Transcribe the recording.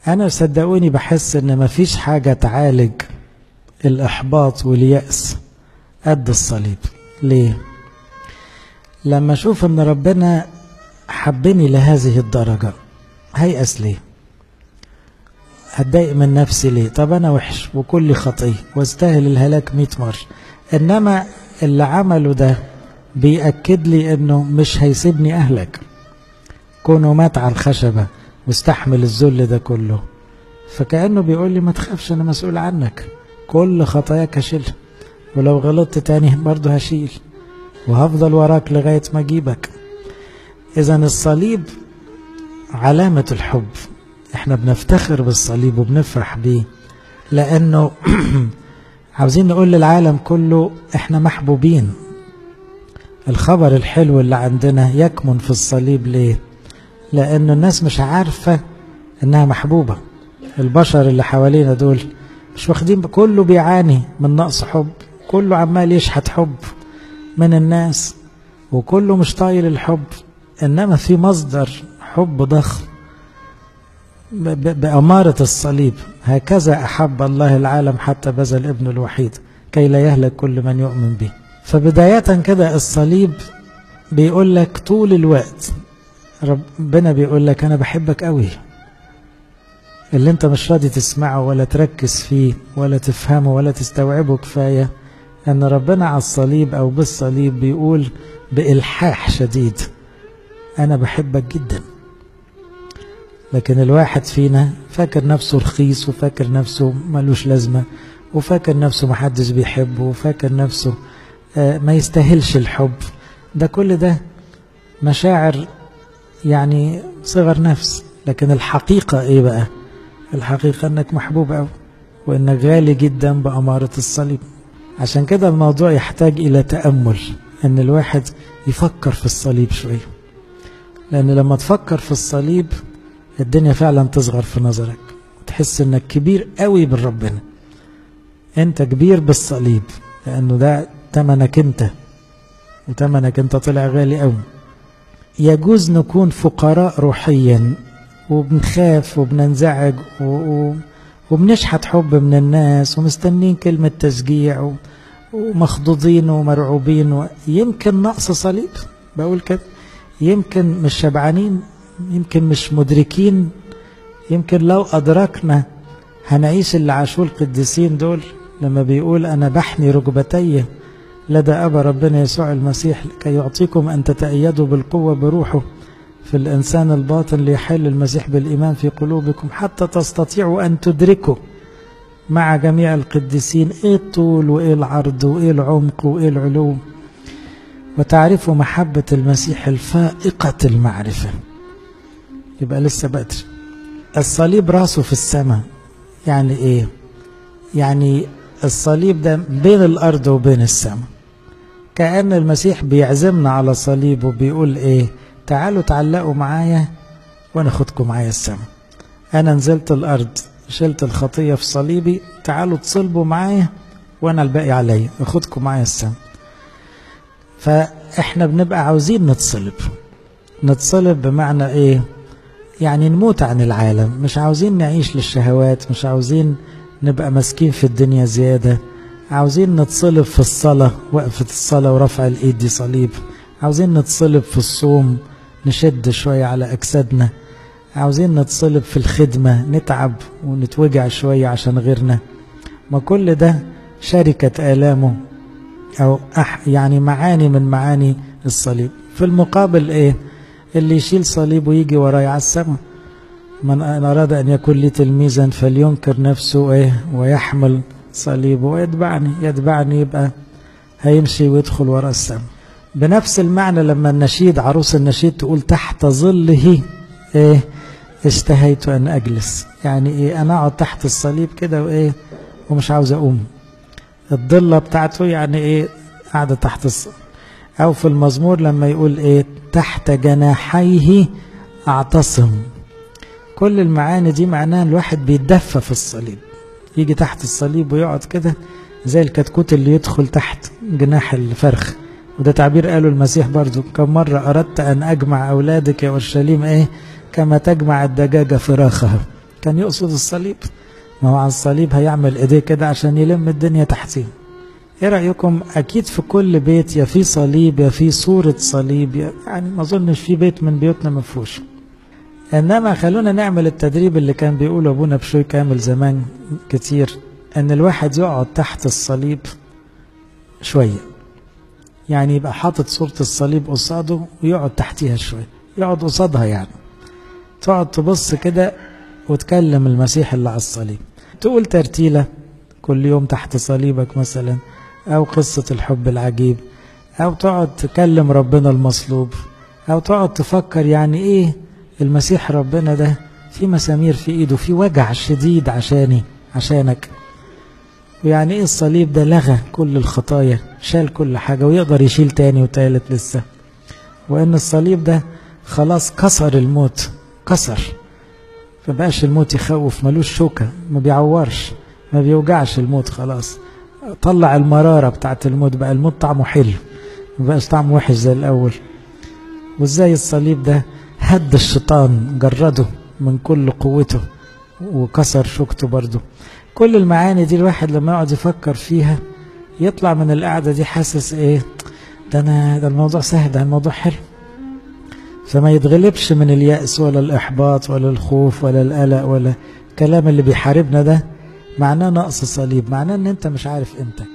أنا صدقوني بحس إن مفيش حاجة تعالج الإحباط واليأس قد الصليب ليه؟ لما أشوف إن ربنا حبني لهذه الدرجة هيأس ليه؟ هتضايق من نفسي ليه؟ طب أنا وحش وكل خطية واستاهل الهلاك مئة مرة إنما اللي عمله ده بيأكد لي إنه مش هيسيبني أهلك كونه مات على الخشبة واستحمل الذل ده كله فكأنه بيقول لي ما تخافش أنا مسؤول عنك كل خطاياك هشيلها ولو غلطت تاني برضه هشيل وهفضل وراك لغاية ما أجيبك إذا الصليب علامة الحب احنا بنفتخر بالصليب وبنفرح بيه لأنه عاوزين نقول للعالم كله احنا محبوبين الخبر الحلو اللي عندنا يكمن في الصليب ليه لأن الناس مش عارفة انها محبوبة البشر اللي حوالينا دول مش واخدين كله بيعاني من نقص حب كله عمال يشحت حب من الناس وكله مش طايل الحب انما في مصدر حب ضخم بأمارة الصليب هكذا أحب الله العالم حتى بذل ابن الوحيد كي لا يهلك كل من يؤمن به فبداية كده الصليب بيقول لك طول الوقت ربنا بيقول لك أنا بحبك قوي اللي انت مش راضي تسمعه ولا تركز فيه ولا تفهمه ولا تستوعبه كفاية أن ربنا على الصليب أو بالصليب بيقول بإلحاح شديد أنا بحبك جدا لكن الواحد فينا فاكر نفسه رخيص وفاكر نفسه ملوش لازمة وفاكر نفسه محدش بيحبه وفاكر نفسه ما يستاهلش الحب ده كل ده مشاعر يعني صغر نفس لكن الحقيقة ايه بقى الحقيقة انك محبوب أوي وانك غالي جدا بأمارة الصليب عشان كده الموضوع يحتاج الى تأمل ان الواحد يفكر في الصليب شوية لان لما تفكر في الصليب الدنيا فعلا تصغر في نظرك تحس انك كبير قوي بالربنا انت كبير بالصليب لانه ده تمنك انت وتمنك انت طلع غالي قوي يجوز نكون فقراء روحيا وبنخاف وبننزعج و... و... وبنشحت حب من الناس ومستنين كلمة تشجيع و... ومخضوضين ومرعوبين و... يمكن نقص صليب بقول كده يمكن مش شبعانين يمكن مش مدركين يمكن لو أدركنا هنعيش اللي عاشوه القديسين دول لما بيقول أنا بحني ركبتي لدى أبا ربنا يسوع المسيح لكي يعطيكم أن تتأيدوا بالقوة بروحه في الإنسان الباطن ليحل المسيح بالإيمان في قلوبكم حتى تستطيعوا أن تدركوا مع جميع القديسين إيه الطول وإيه العرض وإيه العمق وإيه العلو وتعرفوا محبة المسيح الفائقة المعرفة يبقى لسه بدري الصليب راسه في السماء يعني ايه يعني الصليب ده بين الارض وبين السماء كأن المسيح بيعزمنا على صليب وبيقول ايه تعالوا تعلقوا معايا وانا اخدكم معايا السماء انا نزلت الارض شلت الخطية في صليبي تعالوا تصلبوا معايا وانا الباقي عليا اخدكم معايا السماء فاحنا بنبقى عاوزين نتصلب نتصلب بمعنى ايه يعني نموت عن العالم مش عاوزين نعيش للشهوات مش عاوزين نبقى ماسكين في الدنيا زيادة عاوزين نتصلب في الصلاة وقفة الصلاة ورفع الإيد دي صليب عاوزين نتصلب في الصوم نشد شوية على أجسادنا عاوزين نتصلب في الخدمة نتعب ونتوجع شوية عشان غيرنا ما كل ده شركة آلامه أو أح يعني معاني من معاني الصليب في المقابل إيه اللي يشيل صليب ويجي وراي على السماء من أراد أن يكون لي تلميذا فلينكر نفسه إيه ويحمل صليبه ويتبعني يتبعني يبقى هيمشي ويدخل وراء السماء بنفس المعنى لما النشيد عروس النشيد تقول تحت ظله إيه اشتهيت أن أجلس يعني إيه أنا أقعد تحت الصليب كده وإيه ومش عاوز أقوم الضلة بتاعته يعني إيه قاعدة تحت الصليب أو في المزمور لما يقول إيه تحت جناحيه أعتصم كل المعاني دي معناها الواحد بيتدفى في الصليب يجي تحت الصليب ويقعد كده زي الكتكوت اللي يدخل تحت جناح الفرخ وده تعبير قاله المسيح برضو كم مرة أردت أن أجمع أولادك يا أورشليم إيه كما تجمع الدجاجة فراخها كان يقصد الصليب ما هو على الصليب هيعمل ايديه كده عشان يلم الدنيا تحتيه ايه رايكم اكيد في كل بيت يا في صليب يا في صوره صليب يعني ما اظنش في بيت من بيوتنا ما فيهوش انما خلونا نعمل التدريب اللي كان بيقوله ابونا بشوي كامل زمان كتير ان الواحد يقعد تحت الصليب شويه يعني يبقى حاطط صوره الصليب قصاده ويقعد تحتيها شويه يقعد قصادها يعني تقعد تبص كده وتكلم المسيح اللي على الصليب تقول ترتيله كل يوم تحت صليبك مثلا او قصه الحب العجيب او تقعد تكلم ربنا المصلوب او تقعد تفكر يعني ايه المسيح ربنا ده في مسامير في ايده في وجع شديد عشاني عشانك ويعني ايه الصليب ده لغى كل الخطايا شال كل حاجة ويقدر يشيل تاني وتالت لسه وان الصليب ده خلاص كسر الموت كسر فبقاش الموت يخوف ملوش شوكة ما بيعورش ما بيوجعش الموت خلاص طلع المرارة بتاعت الموت بقى الموت طعمه حلو ما بقاش طعمه وحش زي الأول وازاي الصليب ده هد الشيطان جرده من كل قوته وكسر شوكته برضه كل المعاني دي الواحد لما يقعد يفكر فيها يطلع من القعدة دي حاسس ايه ده انا ده الموضوع سهل ده الموضوع حلو فما يتغلبش من اليأس ولا الإحباط ولا الخوف ولا القلق ولا الكلام اللي بيحاربنا ده معناه نقص صليب معناه ان انت مش عارف قيمتك